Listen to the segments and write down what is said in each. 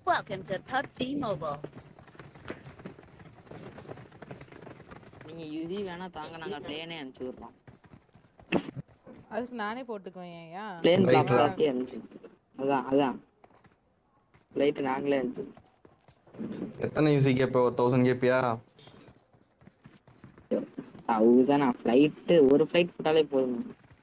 Welcome to PUBG Mobile. நீங்க யுதி வேணா தாங்க நாங்க பிளேனே அனுப்பிச்சு விடுறோம் அதுக்கு நானே போட்டுக்குவேன் ஏன்யா பிளேன் Right, பிளாப்லாட்டி அனுப்பிச்சு அதான் அதான் லைட் நாங்களே அனுப்பிச்சு எத்தனை யூசி கேப் ஒரு தௌசண்ட் கேப்பியா அதுதான் நான் ஃப்ளைட்டு ஒரு ஃப்ளைட் போட்டாலே போதும்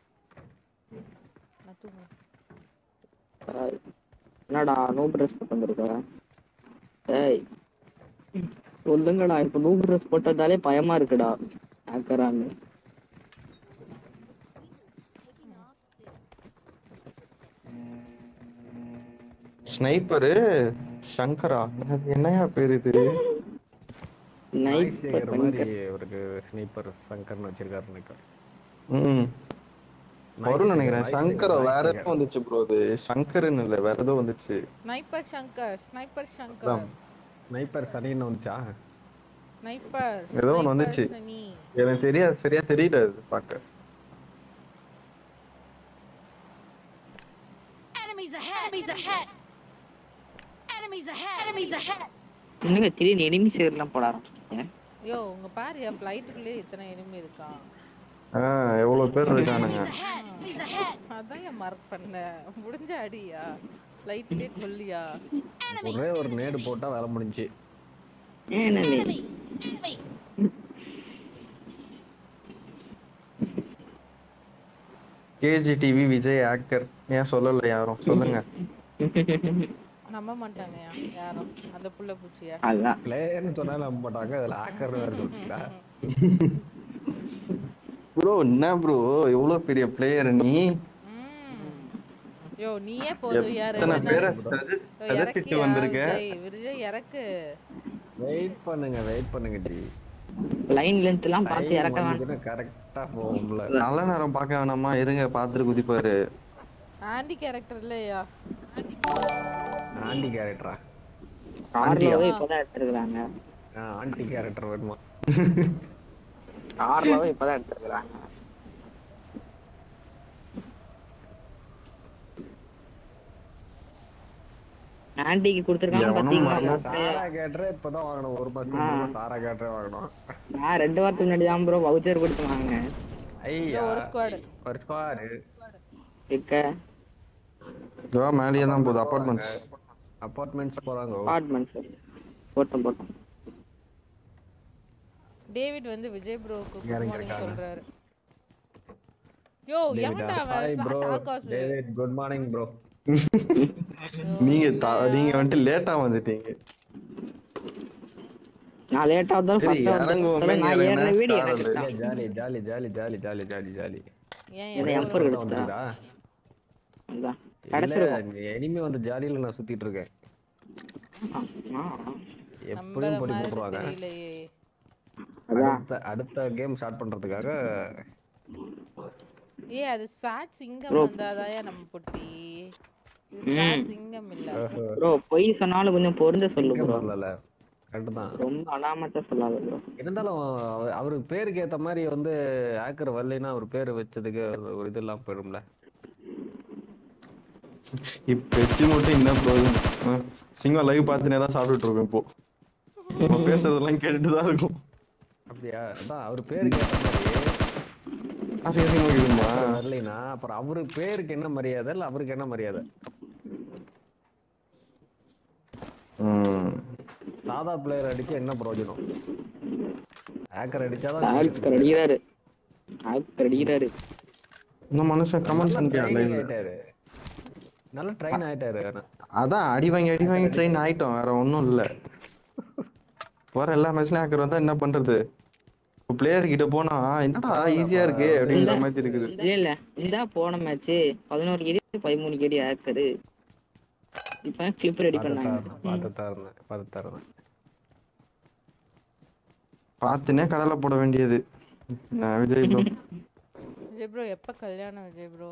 நான் தூங்குறேன். பரவாயில்ல. என்னடா நோ ட்ரெஸ் போட்டு வந்திருக்க ஏய் சொல்லுங்கடா இப்ப நூ ட்ரெஸ் போட்டதாலே பயமா இருக்குடா ஆக்கறான்னு ஸ்னைப்பரு சங்கரா அது என்னையா பேரு இது நைட் சேகர் மாதிரி அவருக்கு ஸ்னீப்பர் சங்கர்னு வச்சிருக்காரு நினைக்கிறேன் ம் வரும்னு நினைக்கிறேன் Nice சங்கரா Nice வேற Nice ஏதோ வந்துச்சு ப்ரோ அது சங்கர்னு இல்ல வேற ஏதோ வந்துச்சு ஸ்னைப்பர் சங்கர் ஸ்னைப்பர் சங்கர் அதான். ஸ்னைப்பர் சனின்னு வந்துச்சா ஸ்னைப்பர் ஏதோ ஒண்ணு வந்துச்சு. சனி எனக்கு தெரியாது சரியா தெரியல அது பார்க்க Enemies ahead! Enemies ahead! Enemies ahead! Enemies ahead! என்னங்க திடீர்னு எனிமி சேர்லாம் போட ஆரம்பிச்சிட்டீங்க யோ உங்க பாரு என் ஃப்ளைட்டுக்குள்ளே இத்தனை எனிமி இருக்கான் ஆ எவ்வளவு பேர் இருக்கானுங்க Enemies ahead! Enemies ahead! அதான் ஏன் மார்க் பண்ண முடிஞ்ச அடியா ஃப்ளைட்லயே கொல்லியா ஒரே ஒரு நேடு போட்டா வேலை முடிஞ்சு enemy Enemy! Enemy! KG TV Vijay actor ஏன் சொல்லல யாரும் சொல்லுங்க நம்ப மாட்டாங்கயா யாரும் அந்த புள்ள பூச்சியா அதான் பிளேயர்னு சொன்னாலும் நம்ப மாட்டாங்க அதுல ஆக்கர்னு வேற சொல்லிட்டா ப்ரோ என்ன ப்ரோ எவ்வளவு பெரிய பிளேயர் நீ ம். யோ நீயே போதும் யாரு எத்தனை பேரை சதி- சதைச்சிட்டு வந்திருக்க விஜய் இறக்கு வெயிட் பண்ணுங்க வெயிட் பண்ணுங்க ஜி லைன் லென்த் எல்லாம் பார்த்து இறக்க வேண்டாம் கரெக்டா போகும்ல நல்ல நேரம் பார்க்க வேணாமா இருங்க பாத்துட்டு குதிப்பாரு ஆண்டி கேரக்டர் இல்லையா ஆண்டி கேரக்டரா கார்லவே இப்பதான் எடுத்துருக்காங்க ஆண்டி கேரக்டர் வேணுமா கார்லவே இப்பதான் எடுத்துருக்காங்க ஆண்டிக்கு கொடுத்துருக்காங்க எவனும் பாத்தீங்களா வரல. சாரா கேட்டரே இப்பதான் வாங்கணும் ஒரு பத்து சாரா கேட்டரே வாங்கணும் நான் ரெண்டு வாரத்துக்கு முன்னாடி தான் ப்ரோ வவுச்சர் கொடுத்து வாங்க ஐயா ஒரு squad. ஒரு ஸ்குவாடு இருக்க இதுவா மேலேயே தான் போகுது அப்பார்ட்மெண்ட்ஸ் அபார்ட்மெண்ட்ஸ் போறாங்க அபார்ட்மெண்ட்ஸ் போட்டோம் போட்டோம் டேவிட் வந்து விஜய் ப்ரோக்கு குட் இறங்கி மார்னிங் இருக்காங்க. சொல்றாரு யோ எவன்டா ஹாய் ப்ரோ அவன் டாக்காஸ் டேவிட் குட் மார்னிங் ப்ரோ நீங்க த- நீங்க வந்துட்டு லேட்டா வந்துட்டீங்க நான் லேட்டா வந்தாலும் சரி, ஃபர்ஸ்ட் இறங்குவோமே, நான் இறங்குனா ஏறின வீடியோ star எனக்கு அது. தான். Jolly jolly jolly jolly jolly jolly jolly ஏன் இதை எனக்கு எம்பர் ஒரு- எடுத்தா வந்துடா அதான் இல்ல கிடைச்சிருக்கும் எனிமே வந்து ஜாலியில நான் சுத்திட்டு இருக்கேன் ஆ, நம்புற எப்படியும் போட்டு மாதிரி போட்டுருவாங்க தெரியலையே அதான் அடுத்த அடுத்த கேம் ஸ்டார்ட் பண்றதுக்காக ஏ அது சாட் சிங்கம் வந்தாதாயா நம்ம பொட்டி இது சாட் சிங்கம் இல்ல ப்ரோ பொய் சொன்னாலும் கொஞ்சம் பொருந்த சொல்லு ப்ரோ வரல கரெக்ட் தான் ரொம்ப அனாமத்தா சொல்லாத ப்ரோ இருந்தாலும் அவ- அவரு பேருக்கு ஏத்த மாதிரி வந்து ஆக்கர் வரலைன்னா அவர் பேர் வச்சதுக்கு ஒரு இது இல்லாம போயிடும்ல இப்ப வச்சு மட்டும் என்ன ப்ரோஜனம் சிங்கம் லைவ் பார்த்துனே தான் சாப்பிட்டுட்டு இருக்கோம் இப்போ நம்ம பேசுறதெல்லாம் கேட்டுட்டு தான் இருக்கும் அப்படியா அதான் அவர் பேருக்கு ஏத்த மாதிரி அசிங்க அசிங்கமா இருக்குமா ஆக்கர் வரலைன்னா அப்புறம் அவரு பேருக்கு என்ன மரியாதை இல்ல அவருக்கு என்ன மரியாதை ம். சாதா பிளேயர் அடிச்சு என்ன பிரயோஜனம் ஆக்கர் அடிச்சாதான் ஆக்டர் அடிக்கிறாரு ஆக்டர் அடிக்கிறாரு இந்த மனுஷன் கமெண்ட் பண்ணியா ட்ரைனிங் லைவ்ல ஆயிட்டாரு நல்ல ட்ரெயின் ஆயிட்டாரு ஆனா அதான் அடி வாங்கி அடி வாங்கி ட்ரெயின் ஆயிட்டோம் வேற ஒண்ணும் இல்ல வர எல்லா மேட்ச்லயும் ஆக்கர் வந்தா என்ன பண்றது பிளேயர் கிட்ட போனா என்னடா ஈஸியா இருக்கு அப்படிங்கிற மாதிரி இருக்குது இல்ல இல்ல இந்த போன மேட்ச் பதினோரு கேடி பதிமூணு கேடி ஆக்டரு இப்ப கிளிப் ரெடி பண்ணாங்க பார்த்துதான் இருந்தேன் பார்த்துதான் இருந்தேன் பார்த்துனே கடலை போட வேண்டியது நான் விஜய் ப்ரோ விஜய் ப்ரோ எப்ப கல்யாணம் விஜய் ப்ரோ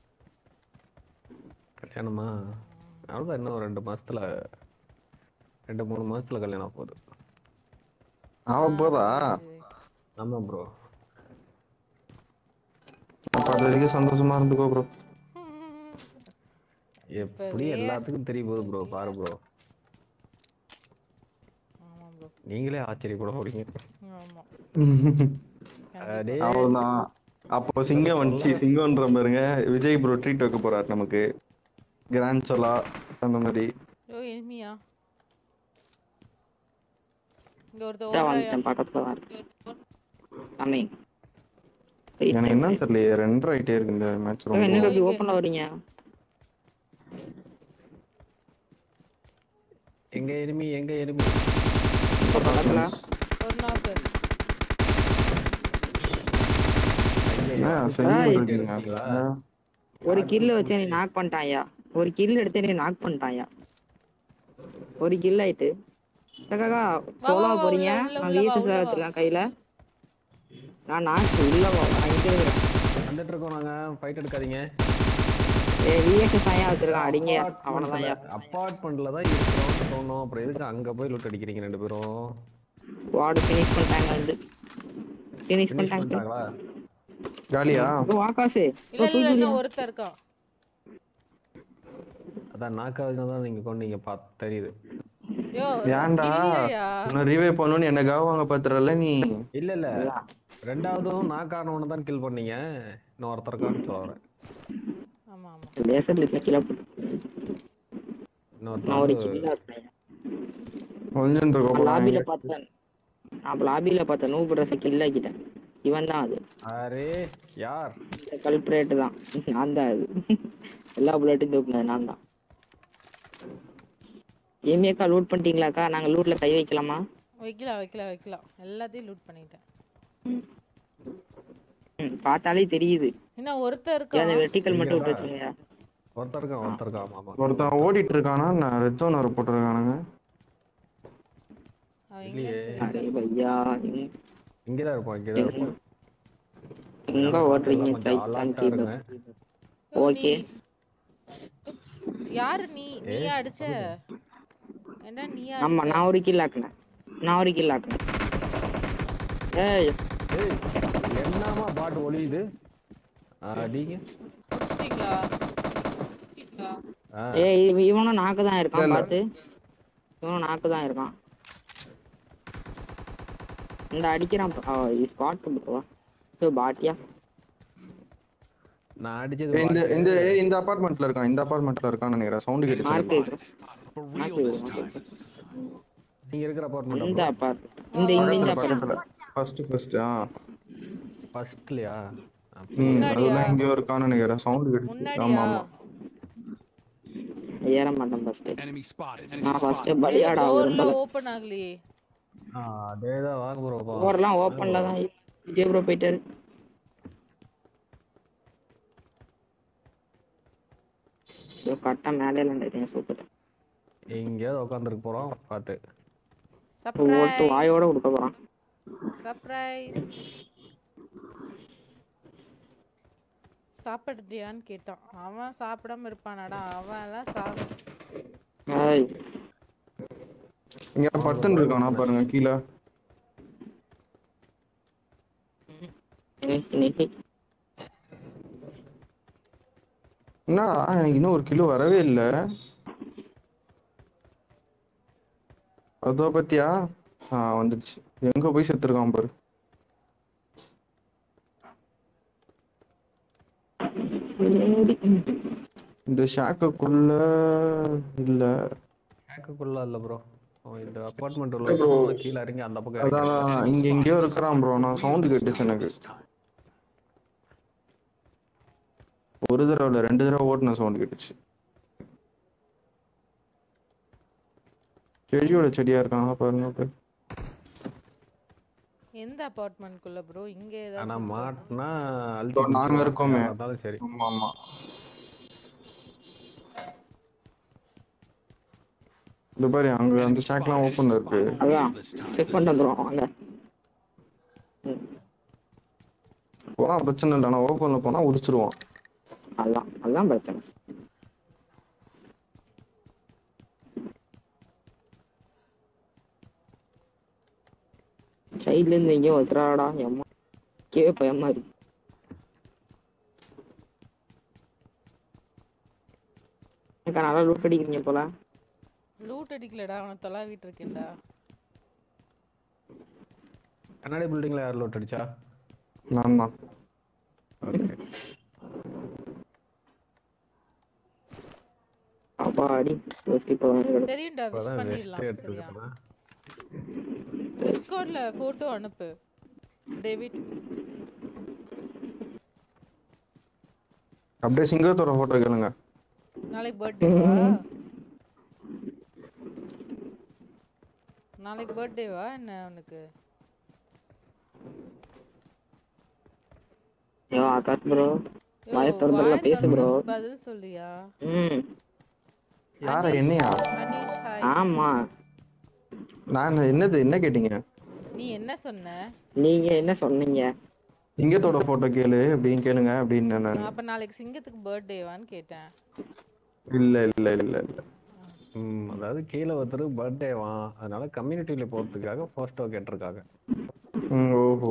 கல்யாணமா அவ்வளோதான் இன்னும் ரெண்டு மாசத்துல ரெண்டு மூணு மாசத்துல கல்யாணம் ஆக போகுது ஆக போதா ஆமா ப்ரோ அப்ப அது வரைக்கும் சந்தோஷமா இருந்துக்கோ ப்ரோ எப்படி எல்லாத்துக்கும் தெரிய போகுது ப்ரோ பாரு ப்ரோ நீங்களே ஆச்சரியப்பட போறீங்க ஆமா அடே. அவ்வளவுதான் அப்போ சிங்கம் வந்துச்சு சிங்கம்ன்ற பாருங்க விஜய் ப்ரோ ட்ரீட் வைக்க போறாரு நமக்கு கிராண்ட் சொலா அந்த மாதிரி ஐயோ எனிமியா இங்க ஒருத்த இதோ ஓடுறாயா வந்துட்டேன் பக்கத்துல தான் இருக்கு கம்மிங் எனக்கு என்னன்னு தெரியலையே ரெண்டரை ஆயிட்டே இருக்கு இந்த மேட்ச் ரொம்ப என்ன அப்படி ஓப்பன்ல வரீங்க எங்க எனிமி எங்க எனிமி இப்ப பக்கத்துல ஒரு நாக்கு என்ன செஞ்சு இருக்கீங்க ஒரு கில் வச்சு நீ நாக் பண்ணிட்டாயா ஒரு கில் எடுத்து நீ நாக் பண்ணிட்டாயா ஒரு கில் ஆயிட்டு காக்கா வா, போலா வா, போறீங்க உள்ள, நான் உள்ள வா, வீட்டு உள்ள சார் வா. வச்சிருக்கேன் கையில நான் நாக்கு உள்ள வா நான் இங்க இருக்கிறேன் வந்துட்டு இருக்கோம் நாங்க ஃபைட் எடுக்காதீங்க ஏ விஎஸ் சாயா வச்சிருக்கான் அடிங்க அவனதான்யா அப்பார்ட்மெண்ட்ல தான் இருக்கிறோம் சொன்னோம் அப்புறம் எதுக்கு அங்க போய் லூட் அடிக்கிறீங்க ரெண்டு பேரும் வார்டு ஃபினிஷ் பண்ணிட்டாங்க வந்து ஃபினிஷ் ஃபினிஷ் பண்ணிட்டாங்க பண்ணிட்டாங்களா ஜாலியா ஓ ஆகாசு இல்ல இல்ல இன்னும் ஒருத்தன் இருக்கான் அதான் நாக்காவது தான் நீங்க கொண்டீங்க பார்த்து தெரியுது யோ ஏன்டா இல்லையா இன்னும் ரிவே பண்ணணும்னு என்ன வாங்க பாத்துறல நீ இல்ல இல்ல ரெண்டாவதும் நாக்கானவனை தான் கில் பண்ணீங்க இன்னும் ஒருத்தர் இருக்கான்னு சொல்ல வரேன் ஆமா ஆமா லேசர் லிஸ்ட்ல கீழே போட்டு நான் ஒரு இன்னொருத்தர் கில் ஆட்டேன் கொஞ்சம் இருக்க லாபியில போறாங்க பார்த்தேன் நான் லாபியில பார்த்தேன் நூ ட்ரெஸ் கில் ஆக்கிட்டேன் இவன் தான் அது அரே யார் இந்த கல்பரேட் தான் நான் தான் அது எல்லா புல்லட்டும் தூக்குனது நான் தான் ஏமியாக்கா லூட் பண்ணிட்டீங்களாக்கா நாங்க லூட்ல கை வைக்கலாமா வைக்கலாம் வைக்கலாம் வைக்கலாம் எல்லாத்தையும் லூட் பண்ணிட்டேன் ம், பார்த்தாலே தெரியுது இன்னும் ஒருத்தன் ஏன் அந்த இருக்கான் வெர்டிக்கல் மட்டும் விட்டு வச்சுங்க ஒருத்தர் இருக்கான் ஒருத்தர் இருக்கான் ஆமா ஆமா ஒருத்தன் ஓடிட்டு இருக்கானா நான் ரெட் ஜோன் வர போட்டிருக்கானுங்க அவன் எங்க இல்லையே. தெரியுது அரே பையா எங்க- இங்கதான் இருப்பான் இங்கதான் இருப்பான் எங்க ஓட்டுறீங்க கொஞ்சம் alert ஆ இருங்க. ஓகே யாரு நீ நீயா அடிச்ச என்ன நீயா ஆமா அடிச்ச? நான் ஒரு கில் ஆக்குனேன் நான் ஒரு கில் ஆக்குனேன் ஏய் ஏய் என்னமா பாட்டு ஒளியுது அடிங்க முடிச்சிட்டீங்களா ஆ, ஏய் இவ- இவனும் நாக்கு தான் இருக்கான் இல்ல. பார்த்து இவனும் நாக்கு தான் இருக்கான் இந்த அடிக்கிறான் ஸ்பாட் பண்ணுவா ஸோ பாட்டியா நான் அடிச்சது இந்த பாட்டு. இந்த ஏய், இந்த அபார்ட்மெண்ட்ல இருக்கான் இந்த அபார்ட்மெண்ட்ல இருக்கான்னு நினைக்கிறேன் சவுண்ட் கேட்டுச்சு mark For real this time. நீங்க இருக்கிற இந்த அபார்ட்மெண்ட் அப்பார்ட் இந்த இந்த இந்த பக்கத்துல அப்பார்ட் பக்கத்துல ஃபர்ஸ்ட் ஃபர்ஸ்ட் ஆ ஃபர்ஸ்ட்லயா ம் முன்னாடியா? அதெல்லாம் எங்கேயோ இருக்கான்னு நினைக்கிறேன் சவுண்ட் கேட்டுச்சு ஆமா முன்னாடியா ஆமா ஏற மாட்டேன் ஃபர்ஸ்ட் Enemy spotted. நான் ஃபர்ஸ்ட் பலியாடா டோர்ல விரும்பல ஓபன் ஆகலையே அதேதான் வாங்க ப்ரோ டோர்லாம் ஓப்பன்ல தான் விஜய் ப்ரோ போயிட்டாரு ஸோ கரெக்டாக மேலே இல்லைன்றீங்க சூப்பர் எங்கேயாவது உட்காந்துருக்கு போறோம் பார்த்து ஓட்டு சர்ப்ரைஸ் வாயோட கொடுக்க போகிறான் சர்ப்ரைஸ் சாப்பிடுறியான்னு கேட்டான் அவன் சாப்பிடாம இருப்பானாடா அவன் எல்லாம் சாப்பிட ஏய் இங்க பட்டன் இருக்கானா பாருங்க கீழே இன்னைக்கு இன்னைக்கு என்னடா எனக்கு இன்னும் ஒரு கிலோ வரவே இல்ல அதோ பத்தியா ஆ வந்துடுச்சு எங்க போய் செத்துருக்கான் பாரு சரி இந்த ஷாக்குக்குள்ள இல்ல கேக்குக்குள்ள இல்ல ப்ரோ இந்த அபார்ட்மெண்ட் bro. உள்ள கீழே இறங்கி அந்த பக்கம் அதான் இறங்கி இங்க எங்கேயோ இருக்கிறான் ப்ரோ நான் சவுண்ட் கேட்டுச்சு எனக்கு ஒரு தடவை இல்ல ரெண்டு தடவை ஓட்டுன சவுண்ட் கேட்டுச்சு செடியோட செடியா இருக்காங்க பாருங்க போய் எந்த அபார்ட்மெண்ட்குள்ள ப்ரோ இங்க ஆனா ஏதாவது மாட்டினா இதோ நாங்க இருக்கோமே. அதாலும் சரி ஆமா ஆமா இந்த பாரு அங்க அந்த ஷாக்லாம் ஓப்பன்ல இருக்கு அதான் செக் பண்ணிட்டு வந்துடும் வாங்க போனா பிரச்சனை இல்லை ஆனா ஓப்பன்ல போனா உரிச்சிருவான் அதான் அதான் பிரச்சனை சைட்ல இருந்து எங்கேயோ வச்சுறாடா எம்மா கே பயமா இருக்கு அக்கா நல்லா லூட் அடிக்கிறீங்க போல லூட் அடிக்கலடா அவனை தொலாவிட்டு இருக்கேன்டா கண்ணாடி பில்டிங்ல யார் லோட் அடிச்சா நான் தான் ஓகே அப்பாடி யோசிச்சு இப்போ வந்து தெரியும்டா விஷ் இப்பதான் பண்ணிடலாம் ரெஸ்ட் சரியா எடுத்துக்கிறேன் டிஸ்கார்ட்ல போட்டோ அனுப்பு டேவிட் அப்படியே சிங்கத்தோட போட்டோ கேளுங்க நாளைக்கு பர்த்டேவா நாளைக்கு பர்த்டேவா என்ன அவனுக்கு ஐயோ ஆகாஷ் ப்ரோ யோ, வாயை திறந்துடலாம், வாயை பேசு திறந்து bro. பதில் சொல்லியா ம் யார என்னையா அனீஷ் ஹாய் ஆமா நான் என்னது என்ன கேட்டீங்க நீ என்ன சொன்ன நீங்க என்ன சொன்னீங்க சிங்கத்தோட போட்டோ கேளு அப்படின்னு கேளுங்க அப்படின்னு நான் அப்ப நாளைக்கு சிங்கத்துக்கு பர்த்டேவான்னு கேட்டேன் இல்ல இல்ல இல்ல இல்ல ம் அதாவது கீழே ஒருத்தருக்கு பர்த்டேவான் அதனால கம்யூனிட்டியில போறதுக்காக போஸ்டோ கேட்டிருக்காங்க ம், ஓஹோ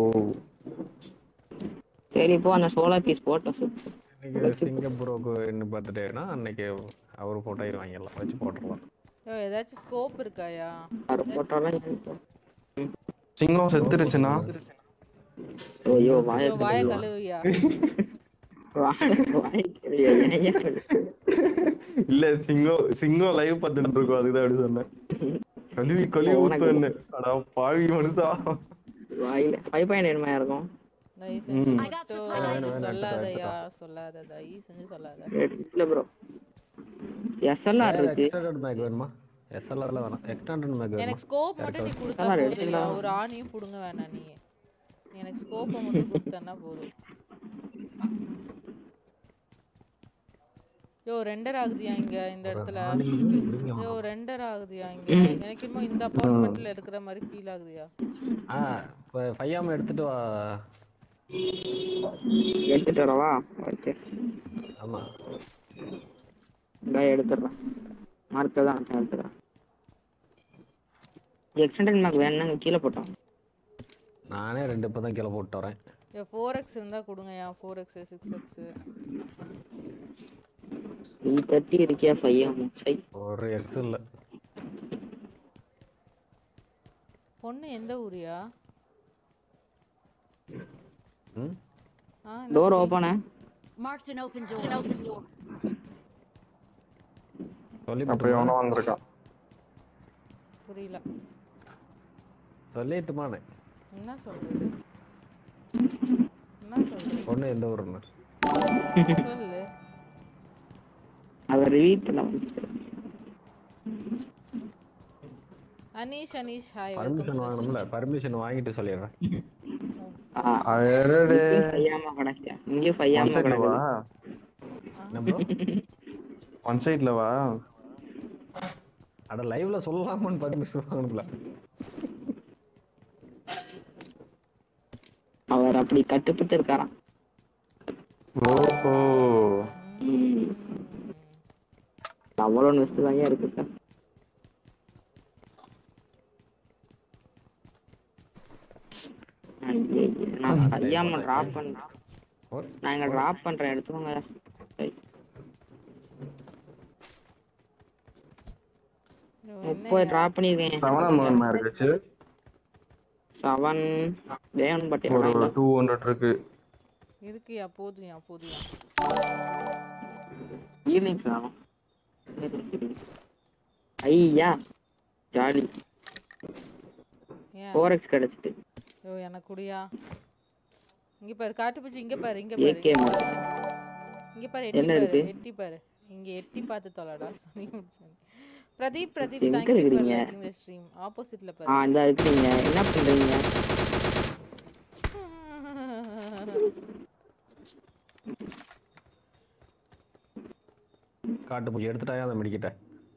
சரி இப்போ அந்த சோலார் பீஸ் போட்டோம் இன்னைக்கு சிங்கப்பூருக்கு என்ன பர்த்டேனா அன்னைக்கு அவர் போட்டோ வாங்கிடலாம் வச்சு போட்டுடலாம் யோ ஏதாச்சும் ஸ்கோப் இருக்காயா போட்டோலாம் சிங்கம் செத்துருச்சுன்னா ஐயோ வாயை யோ வாயை கழுவுவா. கழுவியா வாயை- வாயை கழுவியா? ஏன் ஏன் கழுவு? இல்ல சிங்கம் சிங்கம் லைவ் பார்த்துட்டு இருக்கோம் அதுதான் அப்படி சொன்னேன் கழுவி கழுவி உனக்கு- ஊத்துன்னு அடா பாவி மனுஷா வாயில ஃபைவ் பாயிண்ட் என்னமா இருக்கும் தயவு செஞ்சு ம். I got மட்டும் supplies. வேணும், வேணும், சொல்லாதயா சொல்லாத தயவு செஞ்சு சொல்லாத இல்ல ப்ரோ எஸ்எல்ஆர் இருக்கு எக்ஸ்டெண்டட் மேக் வேணுமா எஸ்எல்ஆர்ல வேணாம் எக்ஸ்டெண்டட் மேக் வேணுமா எனக்கு ஸ்கோப் மட்டும் நீ கொடுத்தா அதான் போதும் எடுத்துக்கலாம். ஒரு ஆணியும் புடுங்க வேணாம் நீ நீ எனக்கு ஸ்கோப்பை மட்டும் கொடுத்தனா போதும் யோ ரெண்டர் ஆகுதியா இங்க இந்த இடத்துல யோ ரெண்டர் ஆகுதியா இங்க எனக்கு இன்னும் இந்த அபார்ட்மெண்ட்ல இருக்கிற மாதிரி ஃபீல் ஆகுதியா ஆ இப்போ ஃபையாம எடுத்துட்டு வா எடுத்துட்டு வரவா ஓகே ஆமா இந்தா எடுத்துடுறேன் மார்க்க தான் எடுத்துக்கிறேன் எக்ஸ்டெண்டட் மேக் வேணும்னா கீழே போட்டோம் நானே ரெண்டு இப்போ தான் கீழே போட்டு வரேன் யோ ஃபோர் எக்ஸ் இருந்தா கொடுங்கயா four X six X three thirty இருக்கியா ஃபைவ் ஆகும் சை ஒரு எக்ஸ் இல்லை பொண்ணு எந்த ஊரியா ம் ஆ door open Marked an open door. An open door. சொல்லி அப்ப எவனோ வந்திருக்கான் புரியல சொல்லிட்டுமானே என்ன சொல்றது என்ன சொல்றது பொண்ணு எந்த ஊருன்னு சொல்லு அதை ரிவீட் பண்ண வந்து அனீஷ் அனீஷ் ஹாய் பர்மிஷன் வாங்கணும்ல பர்மிஷன் வாங்கிட்டு சொல்லிடுறேன் அடடே. ஃபையாம கிடக்கியா இங்கேயும் ஃபையாம ஒன் சைட்ல கிடக்குது வா என்ன bro? ஒன் சைட்ல வா அட லைவ்ல சொல்லலாமான்னு பர்மிஷன் வாங்கணும்ல அவர் அப்படி கட்டுப்பட்டு இருக்காராம் ஓஹோ ம். அவ்வளோ நெஸ்ட் தான் இருக்கு சார் ஐயையே, நான் ஐயாம டிராப் பண்றேன் ஒரு- நான் இங்க டிராப் பண்றேன் எடுத்துக்கோங்க சரி. முப்பது டிராப் பண்ணிருக்கேன் செவனா இருந்துச்சு செவன் வேணும் பட் ஒரு டூ ஹண்ட்ரட் இருக்கு இருக்குயா போதுயா போதுயா ஈவினிங்ஸ் வேணும் ஐயா ஜாலி ஏன் ஃபோர் எக்ஸ் கிடைச்சிட்டு ஐயோ எனக்கு குடியா இங்க பாரு காட்டுப்பூச்சி இங்க பாரு இங்க பாரு ஏகே இங்க பாரு எட்டி என்ன பாரு இருக்கு? எட்டி பாரு இங்க எட்டி பார்த்து தொலைடா சொல்லி முடிச்சாங்க. பிரதீப் பிரதீப் எங்க தேங்க் யூ ஃபார் இருக்கிறீங்க? லைக்கிங் தி ஸ்ட்ரீம் ஆப்போசிட்ல ஆ பாரு இந்த இருக்கீங்க என்ன பண்றீங்க காட்டு பூச்சி எடுத்துட்டாயா அந்த மெடிக்கிட்ட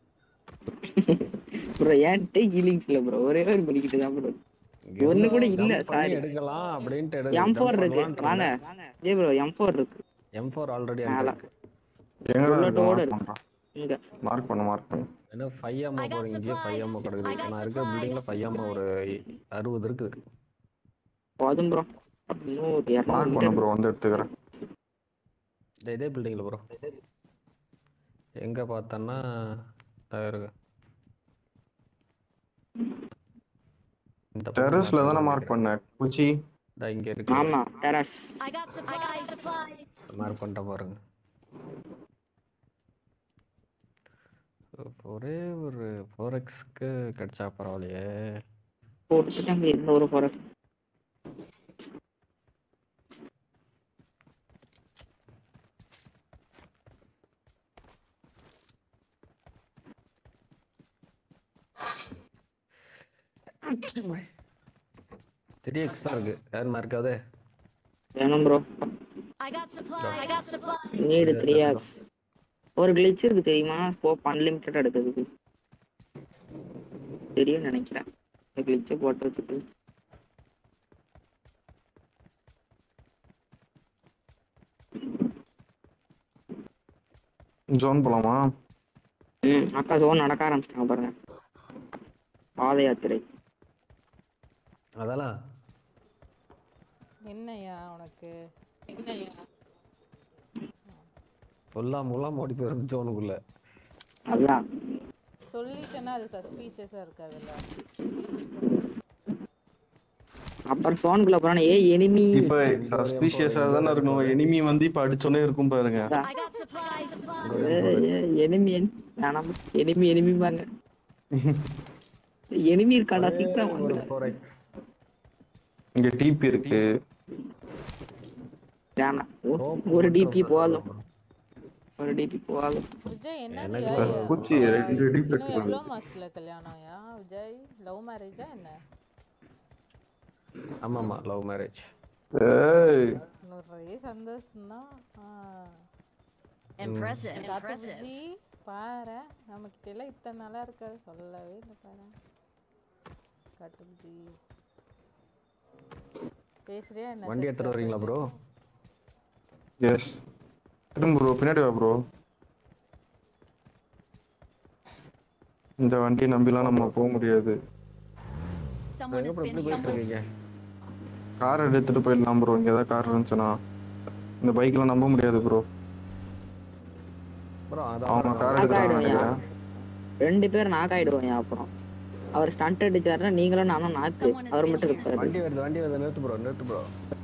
ப்ரோ ஏன்ட்டு ஹீலிங்ஸ் இல்ல ப்ரோ ஒரே ஒரு மணிக்கிட்டு தான் ப்ரோ ஒண்ணு கூட இல்ல சாரி எடுக்கலாம் அப்படின்ட்டு எம் ஃபோர் இருக்கு வாங்க ஜே ப்ரோ எம் ஃபோர் இருக்கு எம் ஃபோர் ஆல்ரெடி மேல. எங்கடா புல்லட்டோட இருக்கு இருக்கு. மார்க் பண்றான் இங்க மார்க் பண்ணு மார்க் பண்ணு ஏன்னா ஃபைவ் அம்மா I got போறீங்க இங்கே ஃபைவ் அம்மா supplies. கிடக்குது I got நான் இருக்கிற பில்டிங்ல supplies. ஃபைவ் அம்மா ஒரு அறுபது இருக்குது போதும் ப்ரோ இன்னும் ஒரு மார்க் பண்ணு இரநூறு ப்ரோ வந்து எடுத்துக்கிறேன் இந்த இதே பில்டிங்ல ப்ரோ எங்க பார்த்தோன்னா இதோ இருக்கு இந்த பக்கம் டெரஸ்ல தானே mark மார்க் பண்ணேன் குச்சி இதா இங்க இருக்கு ஆமா terrace I got supplies. Mark பண்ணிட்ட பாருங்க ஒரே ஒரு ஃபோர் எக்ஸ்க்கு கிடைச்சா பரவாயில்லையே போட்டுட்டாங்க இந்த ஒரு ஃபாரஸ்ட் த்ரீ எக்ஸ் தான் இருக்கு யார் மார்க்காவது வேணும் bro I got supplies. I got supplies. Need three ax ஒரு கிளிச் இருக்கு தெரியுமா ஸ்கோப் அன்லிமிட்டட் எடுக்கிறதுக்கு தெரியும் நினைக்கிறேன் இந்த கிளிச்சை போட்டு வச்சுட்டு ஜோன் போலாமா ம் அக்கா ஜோன் நடக்க ஆரம்பிச்சிட்டாங்க பாருங்க பாத யாத்திரை அதெல்லாம் என்னய்யா உனக்கு என்னய்யா சொல்லாம கொள்ளாம ஓடி போயிருந்து ஜோனுக்குள்ள அதான் சொல்லிட்டேன்னா அது சஸ்பீஷியஸா இருக்காதுல்ல அப்புறம் சோனுக்குள்ள போறானே ஏ எனிமி இப்ப சஸ்பிஷியஸா தானே இருக்கணும் எனிமி வந்து இப்ப அடிச்சோனே இருக்கும் பாருங்க I got supplies. எனிமி வேணாம் எனிமி எனிமி பாங்க எனிமி இருக்காடா சீக்கிரம் ஒரு வாங்க ஃபோர் எக்ஸ் இங்க டிபி இருக்கு வேணாம் ஒ- ஒரு டிபி போதும் ஒரு டிபி போதும் விஜய் எனக்கு என்னது பூச்சி ரெண்டு டிபி இன்னும் இருக்கு எவ்வளோ மாசத்துல கல்யாணம்யா விஜய் லவ் மேரேஜா என்ன ஆமாமா லவ் மேரேஜ் ஏய் ஒரே சந்தோஷம்தான் ஆ. Impressive. காத்து விஜி பாரு நம்மக்கிட்ட எல்லாம் இத்தனை நாளா இருக்காது சொல்லவே இல்லை பாரு காட்டு விஜி பேசுறியா என்ன வண்டி எடுத்துட்டு வரீங்களா ப்ரோ எஸ் திரும்ப ப்ரோ பின்னாடி வா ப்ரோ இந்த வண்டியை நம்பிலாம் நம்ம போக முடியாது Someone has அப்புறம் been எப்படி போயிட்டு here. இருக்கீங்க கார் எடுத்துட்டு போயிடலாம் ப்ரோ இங்க ஏதாவது கார் இருந்துச்சுன்னா இந்த பைக்லாம் நம்ப முடியாது ப்ரோ ப்ரோ அவங்க அதான் கார் Knock எடுத்துட்டு ஆயிடுவாயா? நினைக்கிறேன் ரெண்டு பேர் நாக் ஆயிடுவாங்க அப்புறம் அவர் ஸ்டண்ட் அடிச்சாருன்னா நீங்களும் நானும் நாக்கு Someone has அவர் been மட்டும் here. இருப்பாரு வண்டி வருது வண்டி வருது நிறுத்து ப்ரோ நிறுத்து ப்ரோ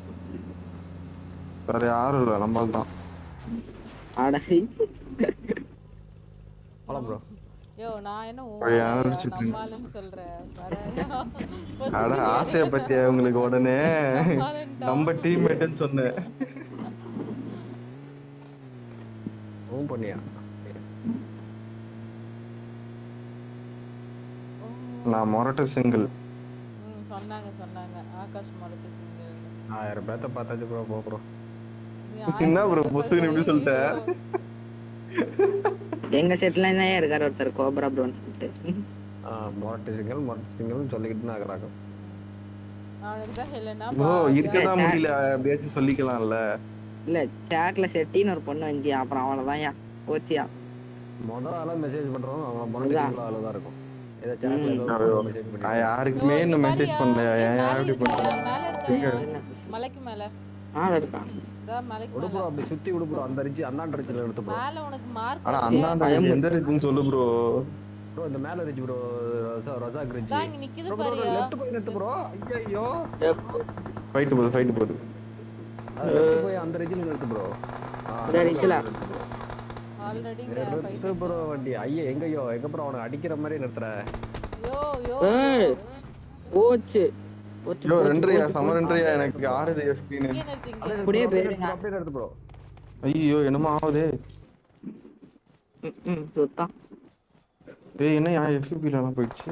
வேற யாரும் இல்லை நம்மால் தான் அடசி போலாம் ப்ரோ யோ நான் என்ன உன் ஐயா, ஆளா, அடிச்சிட்டு நம்ம ஆளுன்னு சொல்றேன் வரையா? அட பசுமையா ஆசைய பத்தியா உங்களுக்கு உடனே நம்மாளுன்டா. நம்ம டீம்மேட்னு சொன்னேன் ஓம் பண்ணியா நான் மொரட்டு சிங்கிள் ம் சொன்னாங்க சொன்னாங்க ஆகாஷ் மரத்து சிங்கிள் ஆயிரம் பேர்த்த பார்த்தாச்சு ப்ரோ போ ப்ரோ என்ன bro, பொசுக்குன்னு இப்படி சொல்லிட்ட? எங்க செட்ல என்ன இருக்காரு ஒருத்தர் கோப்ரா ப்ரோன்னு சொல்லிட்டு ஆ மொரட்டு சிங்கல் மொரட்டு சிங்கல்னு சொல்லிக்கிட்டு தான் இருக்கிறாங்க அவனுக்கு தான் ஹெலனா ஓ இருக்கதான் முடியல எப்படியாச்சும் சொல்லிக்கலாம்ல இல்ல சேட்ல செட்டின்னு ஒரு பொண்ணு வந்து அப்புறம் அவ்வளவுதான்யா போச்சியா முதல் ஆளா மெசேஜ் பண்றோம் அவங்க மொரட்டு அதான். சிங்கல் ஆளு தான் இருக்கும் ஏதோ சேட்ல ஏதோ ஐயோ. மெசேஜ் நான் பண்ணி யாருக்குமே இன்னும் மெசேஜ் பண்ணல ஏன் ஏன் இப்படி பண்ற மேல இருக்காயா மலைக்கு மேல ஆ இருக்கான் இதா மலைக்கு விடு மேல ப்ரோ அப்படி சுத்தி விடு ப்ரோ அந்த ரிச்சு அந்தாண்ட ரிச்சில் எடுத்து ப்ரோ மேல உனக்கு மார்க் ஆனா அந்த எந்த ரீசன் சொல்லு ப்ரோ ப்ரோ இந்த மேல ரிச்சு ப்ரோ ரஜாக் ரிச்சு தான் இங்க நிக்குது ப்ரோ ப்ரோ பாரியா லெஃப்ட் போய் நெட்டு ப்ரோ ஐயோ ஃபைட்டு போகுது ஃபைட்டு போகுது லெஃப்ட் போய் அந்த ரிச்சில் நிறுத்து ப்ரோ இந்த ரிச்சில ஆல்ரெடி இங்க நிறுத்து ஃபைட் ப்ரோ வண்டி ஐயா எங்கயோ எங்க ப்ரோ அவனை அடிக்கிற மாதிரி நிறுத்துற யோ யோ ஏய் போச்சு போச்சு, யோ போச்சு, ரெண்டரையா போச்சு, சம போச்சு. ரெண்டரையா எனக்கு ஆடுது ஸ்கிரீன் இங்கே நிறுத்து இங்கே அப்படியே போயிருங்க அப்படியே நிறுத்து ப்ரோ ஐயோ என்னமோ ஆகுதே ம், ம் சுத்தம் ஏய் என்ன என் எஃபிபில எல்லாம் போயிடுச்சு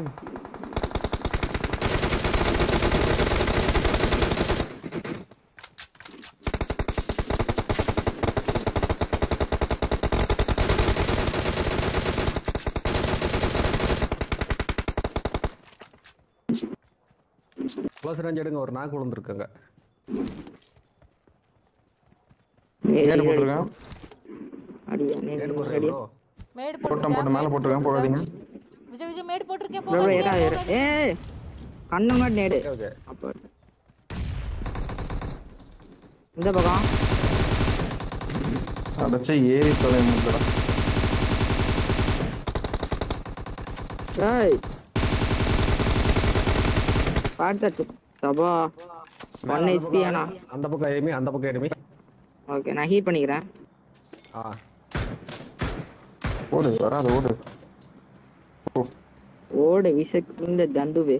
க்ளோஸ் ரேஞ்ச் எடுங்க ஒரு நாக்கு விழுந்துருக்காங்க ஏடு போட்டிருக்கேன் அடியா நீ ஏடு போடுறேன் அடியா ப்ரோ மேடு போட்டேன் போட்டேன் மேல போட்டிருக்கேன் போகாதீங்க விஜய் விஜய் மேடு போட்டிருக்கேன் bro, bro, போகாதீங்க, ஏறா, ஏறா. போகாதீங்க. ஏய் கண்ணு மாதிரி நேடு ஓகே அப்போ இந்த பக்கம் அடைச்ச ஏறி தொலை முடியல ஏய் பார்த்தாச்சு சபா மேல ஒன் அந்த ஹெச்பி பக்கம் ஆனா அந்த பக்கம் எனிமி அந்த பக்கம் எனிமி ஓகே நான் ஹீட் பண்ணிக்கிறேன் ஆ ஓடு வராது ஓடு ஓ ஓடு விஷ இந்த தந்துவே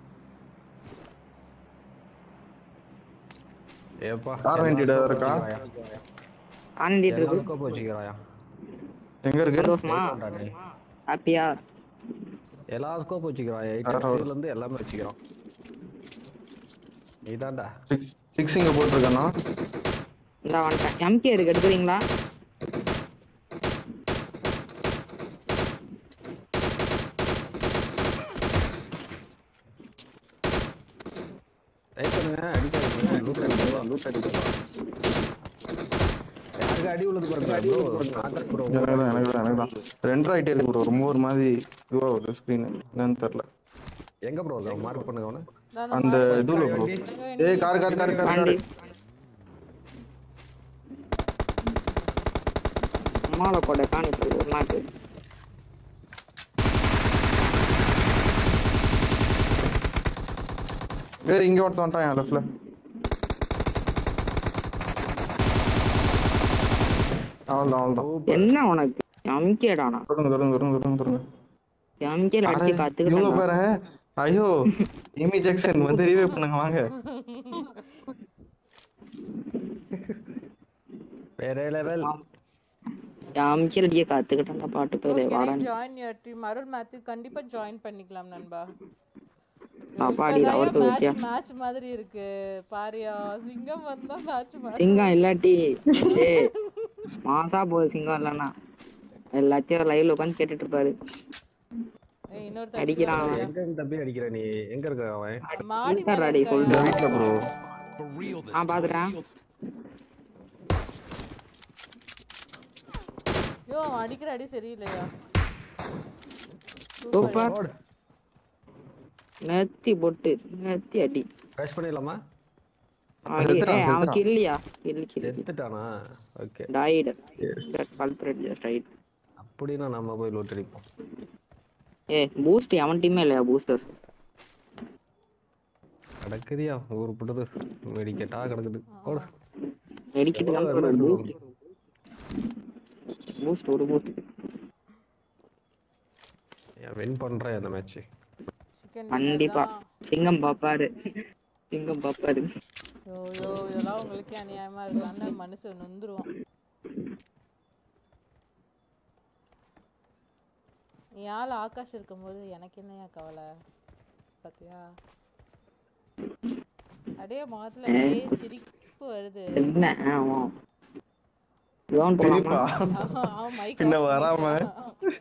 ஏப்பா Car rented இருக்கா? ஆனண்டிட்டு இருக்கு ஸ்கோப் வச்சுக்கிறாயா எங்க இருக்கு சந்தோஷமா ஹாப்பியா எல்லா ஸ்கோப் வச்சுக்கிறான் எயிட் யாரோ ஒரு- இருந்து எல்லாமே வச்சுக்கிறான் நீதான்டா சிக்ஸ் சிக்ஸ் இங்க போட்டிருக்கேன்னா இந்த வந்துட்டேன் எம்கே இருக்கு எடுக்கிறீங்களா ரைட் பண்ணுங்க அடிக்காதீங்க லூட் அடிக்கலாம் லூட் அடிக்கலாம் யாருக்கு அடி உள்ளது பாருங்க அடி உள்ளது ப்ரோ எனக்கு தான் எனக்கு தான் எனக்கு தான் ரெண்டரை ஆயிட்டே இருக்கு bro. ரொம்ப ஒரு மாதிரி இதுவா வருது ஸ்க்ரீன் என்னன்னு தெரியல எங்க ப்ரோ மார்க் பண்ணுங்க அவனை நான் அந்த இதுல ப்ரோ ஏய் car car car car car வண்டி மாலை போட காணிப்பு ஒரு நாக்கு வேற இங்க ஒருத்தன் வந்துட்டான் என் லெஃப்ட்ல அவ்வளோதான் அவ்வளோதான் என்ன உனக்கு எம்கேடானா தொடங்க தொடங்க தொடங்க தொடங்க தொடங்க எம்கேல அடிச்சு இவங்க கத்துக்கிட்டேன் பாரு ஐயோ எமி ஜாக்சன் வந்து ரிவே பண்ணுங்க வாங்க வேற லெவல் எம்கேல அடிக்க கத்துக்கிட்டேன் பாட்டு பேரு வாடான்னு join your team Arul Mathew கண்டிப்பா ஜாயின் பண்ணிக்கலாம் நண்பா சாப்பாடு அவருக்கு ஊத்தியா மேட்ச் மாதிரி இருக்கு பாரியா சிங்கம் வந்தா மேட்ச் மாதிரி சிங்கம் இல்லாட்டி ஏய், மாசா போகுது சிங்கம் இல்லைன்னா எல்லாத்தையும் லைவ்ல உட்காந்து கேட்டுட்டு இருப்பாரு ஏய், இன்னொருத்தன் அடிக்கிறான் அடிக்கிறான். எங்க இருந்து தம்பி அடிக்கிற நீ எங்க இருக்க அவன் மாடி இருக்காரு மேல அடி, இருக்கான். இந்த வீட்டுல bro For real this ah time. பாத்துட்டேன் ஐயோ அவன் அடிக்கிற அடி சரியில்லையா சூப்பர் ஓடு நெத்தி பொட்டு நெத்தி அடி ரஷ் பண்ணிடலாமா அடி செத்துட்டான், ஏய், அவன் செத்துட்டான். கில்லியா கில்லி கில்லி எடுத்துட்டானா okay died that culprit just died அப்படின்னா நம்ம போய் லூட் அடிப்போம் ஏய் பூஸ்ட் அவன் டீமே இல்லையா பூஸ்டர்ஸ் கிடக்குதியா ஊர் புட்டது மெடிக்கெட்டா கிடக்குது ஓடு மெடிக்கிட்டு தான் எவ்வளவு போறேன் எடுத்து பூஸ்ட் பூஸ்ட் ஒரு பூஸ்ட் வின் பண்றேன் அந்த மேட்ச் Chicken கண்டிப்பா dinner தான். சிங்கம் பாப்பாரு சிங்கம் பாப்பாரு ஐயோ ஐயோ இதெல்லாம் உங்களுக்கே அநியாயமா இருக்கு அண்ணன் மனுஷன் நொந்துருவான் என் ஆள் ஆகாஷ் இருக்கும்போது எனக்கு என்னையா கவலை பாத்தியா அடே முகத்துல அப்படியே சிரிப்பு வருது என்ன ஆமாம் லோன் சிரிப்பா போலாமா அவன் அவன் mic பின்ன off வராம? பண்ணிட்டான்.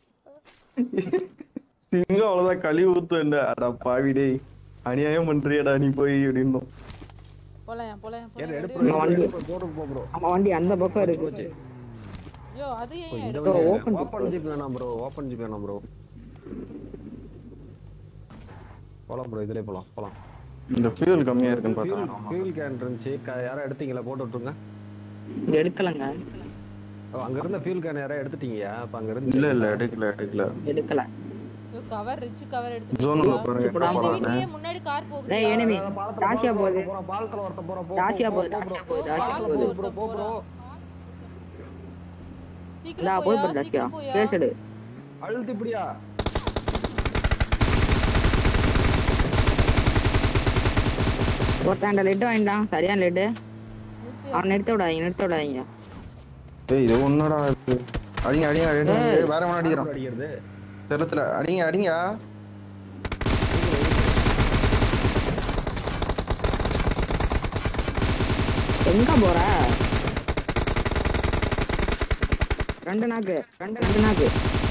சிங்கம் அவ்வளவுதான் கழுவி ஊத்துவேன்டா அடா பாவி டேய் அநியாயம் பண்றியடா நீ போய் அப்படின்னும் போலாம் போலாம் ஏன் போலாம் எடுப்பு வண்டி. போட்டு போ ப்ரோ நம்ம வண்டி அந்த பக்கம் இருக்கு ஐயோ அது ஏன் இந்த எடுக்க Bro, வழி open ஓப்பன் ஜிப் வேணாம் ப்ரோ ஓப்பன் ஜிப் வேணாம் ப்ரோ போலாம் ப்ரோ இதுலயே போலாம் போலாம் இந்த ஃபியூல் கம்மியா இருக்குன்னு பார்த்தா ஃபியூல் கேன் இருந்துச்சு க- யாரோ எடுத்தீங்களா போட்டு விட்டுருங்க இங்க எடுக்கலங்க ஓ, அங்க இருந்த ஃபியூல் கேன் யாரோ எடுத்துட்டீங்கயா அப்ப அங்க இருந்து இல்ல இல்ல எடுக்கல எடுக்கல எடுக்கல கவர் ரிச் கவர் ஜோனுக்குள்ள எடுத்து பாருங்க இப்படா இந்த பாருங்க வீட்லயே முன்னாடி கார் போகுது டேய் enemy பாலத்துல ராசியா போகுது போறோம் பாலத்துல ஒருத்த போறோம் போ ராசியா போகுது ராசியா போகுது ராசியா பால் போகுது போட்டு போ ப்ரோ இந்தா சீக்கிரம் போய் போயா போடு ராசியா சீக்கிரம் போயா பேசுடு அழுத்து இப்படியா ஒருத்தன் லெட் வாங்கிட்டான் சரியான லெட்டு நிறுத்து. அவன் நிறுத்த விடாதீங்க நிறுத்த விடாதீங்க ஏய் இது ஒன்னடா இது அடிங்க அடிங்க அடிங்க ஏய், வேற எவன் அடிக்கிறான் அடிக்கிறது செல்லத்துல அடிங்க அடிங்க எங்க போற ரெண்டு நாக்கு ரெண்டு ரெண்டு நாக்கு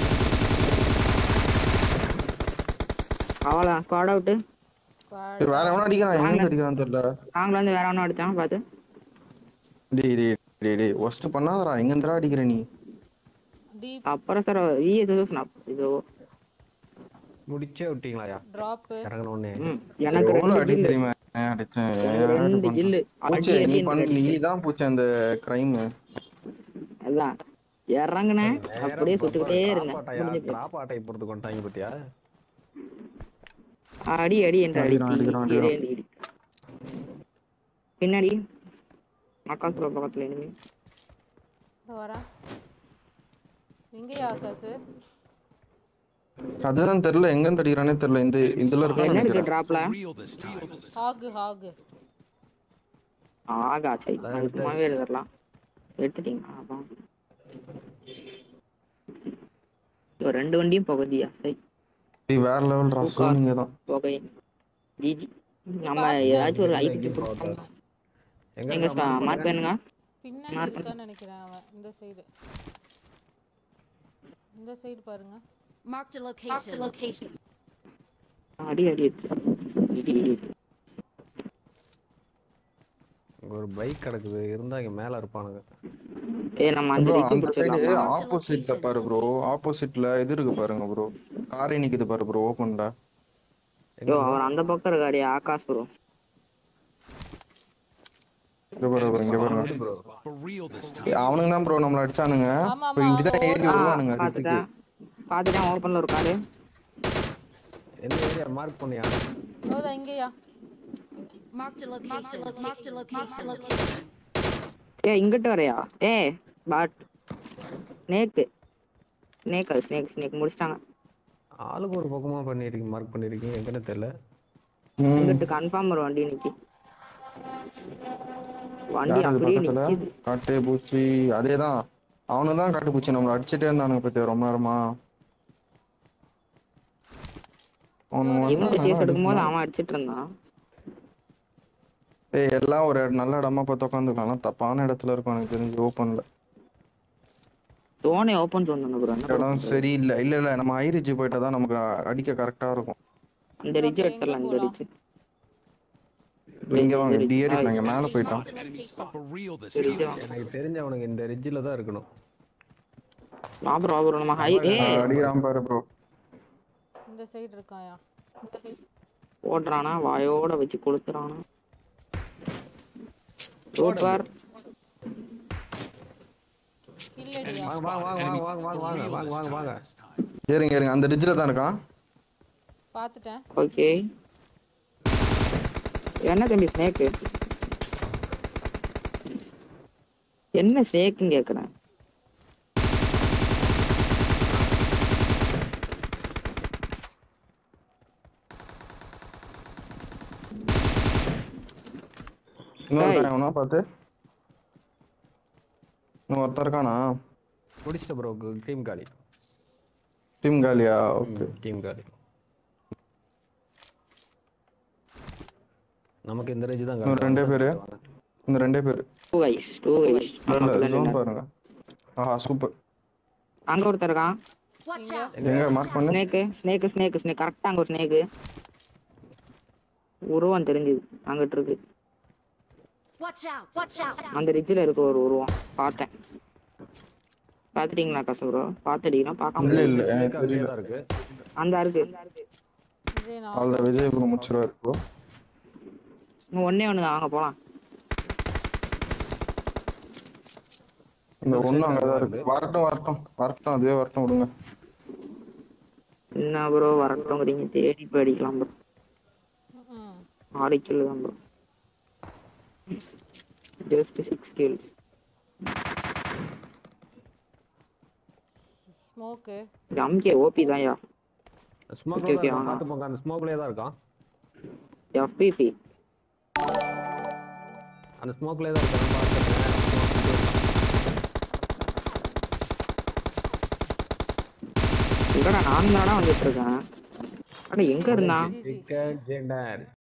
அவ்வளோதான் ஸ்குவாட் அவுட்டு பால். ஏய், வேற எவன் அடிக்கிறான் எங்க அடிக்கிறான்னு தெரியல நாங்களும் வந்து வேற ஒன்றும் அடிச்சான் பார்த்து டேய் டேய் டேய் டேய் ஒஸ்ட் பண்ணாதடா எங்க இருந்துடா அடிக்கிற நீ டீப் அப்புறம் சார் விஎஸ் இது முடிச்சே விட்டீங்களாயா டிராப் இறங்கின உடனே ம் எனக்கு எவ்வளவு ரெண்டு அடி கில்லு தெரியுமா ஏன் அடிச்சேன் எனக்கு ரெண்டு கில்லு பூச்சே அடி நீ அடி பண்ண நீ தான் பூச்சே அந்த கிரைம் அதான் இறங்குனேன் அப்படியே சுட்டுக்கிட்டே இருந்தேன் முடிஞ்சு போச்சு. டிராப் ஆட்டை போறதுக்கு வந்துட்டாங்க பத்தியா அடி அடி என்று அடிக்கிறான், அடிச்சு அடிக்கிறான், அடிக்கிறான். இடி, இடி. பின்னாடி ஆகாஷ் ப்ரோ பக்கத்துல இனிமே இதோ வரேன் எங்கேயா ஆகாசு அதுதான் தெரியல எங்க இருந்து அடிக்கிறானே தெரியல இந்த இதுல இருக்க என்ன இருக்கு நினைக்கிறேன் டிராப்ல For real this time. ஹாகு ஹாகு ஆகா சரி அது சும்மாவே எழுதலாம் எடுத்துட்டீங்களா அதான் இப்போ ரெண்டு வண்டியும் பகுதியா சரி டேய், வேற லெவல் ராசோ நீங்க தான் புகை ஜிஜி நம்ம ஏதாச்சும் ஒரு ஐடி எங்க எங்க இருக்கா? மார்க் வேணுங்க பின்னாடி இருக்கான்னு நினைக்கிறேன் அவன் இந்த சைடு இந்த சைடு பாருங்க Marked a location. Marked a location. அடி அடி அடி. இடி இடி இங்க ஒரு பைக் கிடக்குது இருந்தா இங்க மேல இருப்பானுங்க ஏ நம்ம அந்த ப்ரோ ரீச்சு அந்த சைடு பிடிச்சிடலாமா ஆப்போசிட்ல பாரு ப்ரோ ஆப்போசிட்ல இது இருக்கு பாருங்க ப்ரோ காரே நிக்குது பாரு ப்ரோ ஓபன்ல யோ அவர் அந்த பக்கம் இருக்காரு ஆகாஷ் ப்ரோ இங்க பாரு bro, இங்க பாருங்க bro For real this time. ஏய், அவனுங்க தான் ப்ரோ நம்மள அடிச்சானுங்க ஆமா, இப்போ ஆமா, இங்கதான் அவங்க ஏறி ஆ வருவானுங்க ரிச்சுக்கு பார்த்துட்டேன் பார்த்துட்டேன் ஓப்பன்ல ஒரு காரு எந்த ஏரியா மார்க் பண்ணியா ஹவுதா இங்கேயா Marked a location. Marked a location. ஏ இங்கிட்டு வரையா ஏ பட் ஸ்னேக்கு ஸ்னேக் அது ஸ்னேக் ஸ்னேக் முடிச்சிட்டாங்க ஆளுக்கு ஒரு பக்கமா பண்ணிருக்கீங்க மார்க் பண்ணிருக்கீங்க எங்கன்னு தெரியல ம். இங்கிட்டு கன்ஃபார்ம் ஒரு வண்டி நிக்கி வண்டி யார் அது அப்படியே பக்கத்துல நிக்குது காட்டு பூச்சி அதேதான் அவனு தான் காட்டு பூச்சி நம்மள அடிச்சிட்டே இருந்தானுங்க பத்தி ரொம்ப நேரமா அவனுங்க இவனுக்கு வந்தானுங்க, சேஸ் எடுக்கும்போது அடிக்கணும். அவன் அடிச்சிட்டு இருந்தான் ஏய் எல்லாம் ஒரு நல்ல இடமா பார்த்து உட்காந்துக்கலாம் தப்பான இடத்துல இருக்கும் எனக்கு தெரிஞ்சு ஓப்பன்ல தோனி ஓப்பன் சொன்னானு ப்ரோ இடம் சரியில்லை இல்ல இல்ல நம்ம ஐரிஜி போயிட்டா தான் நமக்கு அடிக்க கரெக்டா இருக்கும் இந்த ரிட்ஜ் எடுத்துடலாம் இந்த ரிட்ஜ் இங்க வாங்க இப்படி ஏறிக்கலாம் இங்க மேல போயிட்டான் Spotted enemies. For real this ridge time. எனக்கு தெரிஞ்சவனுக்கு இந்த ரிட்ஜில் தான் இருக்கணும் வா ப்ரோ ப்ரோ நம்ம ஹை ஏ ஆ, அடிக்கிறான் பாரு ப்ரோ இந்த சைடு இருக்காயா ஓடுறானா வாயோட வச்சு கொளுத்துறானா சூப்பர் இல்லடியா வாங்க வாங்க வாங்க வாங்க வாங்க வாங்க வாங்க வாங்க வாங்க This time. ஏறுங்க ஏறுங்க அந்த ரிட்ஜில் தான் இருக்கான் பார்த்துட்டேன் ஓகே என்ன தம்பி ஸ்னேக்கு என்ன ஸ்னேக்குன்னு கேக்குறேன் இன்னொரு டேய். time எவனா பார்த்து இன்னும் ஒருத்தன் இருக்கானா முடிச்சிட்ட ப்ரோ டீம் காலி டீம் காலியா ஓகே டீம் காலி நமக்கு இந்த ரேஞ்சு தான் இன்னும் ரெண்டே பேரு இந்த ரெண்டே பேரு two guys two guys zone பாருங்க ஆஹா சூப்பர் அங்க ஒருத்தர் இருக்கான் Watch out. எங்க மார்க் பண்ணு ஸ்னேக்கு ஸ்னேக்கு ஸ்னேக்கு ஸ்னேக் கரெக்டா அங்க ஒரு ஸ்னேக்கு உருவம் தெரிஞ்சுது அங்கிட்டு இருக்கு Watch out. Watch out. அந்த ரிட்ஜில் இருக்கு ஒரு உருவம் பார்த்தேன் பார்த்துட்டீங்களா கச ப்ரோ பார்த்துட்டீங்கன்னா பார்க்க இல்ல முடியல இல்ல எனக்கு அங்கேயே தெரியல தான் இருக்கு அந்த இருக்கு இதே நான் அவ்வளோ விஜய் ப்ரோ முடிச்சிருவாரு ப்ரோ இன்னும் ஒண்ணே ஒன்று வாங்க போலாம் இந்த ஒண்ணு அங்கதான் இருக்கு வரட்டும் வரட்டும் வரட்டும் அதுவே வரட்டும் விடுங்க என்ன ப்ரோ வரட்டும்ங்கிறீங்க தேடி போய் அடிக்கலாம் ப்ரோ ம் ஆறு கிலோ தான் bro just six kill smoke MK OP தான் யா ஸ்மோக் Okay, okay, வாங்க. பார்த்து போங்க அந்த ஸ்மோக்லேயே தான் இருக்கான் எஃபிபி அந்த ஸ்மோக்லேயே தான் இருக்கான் பார்த்துட்டேன் இல்லடா நான் தானடா வந்துட்டு இருக்கேன் அட எங்க இருந்தான் ஜிஜி சிக்கன் ஜெண்டர்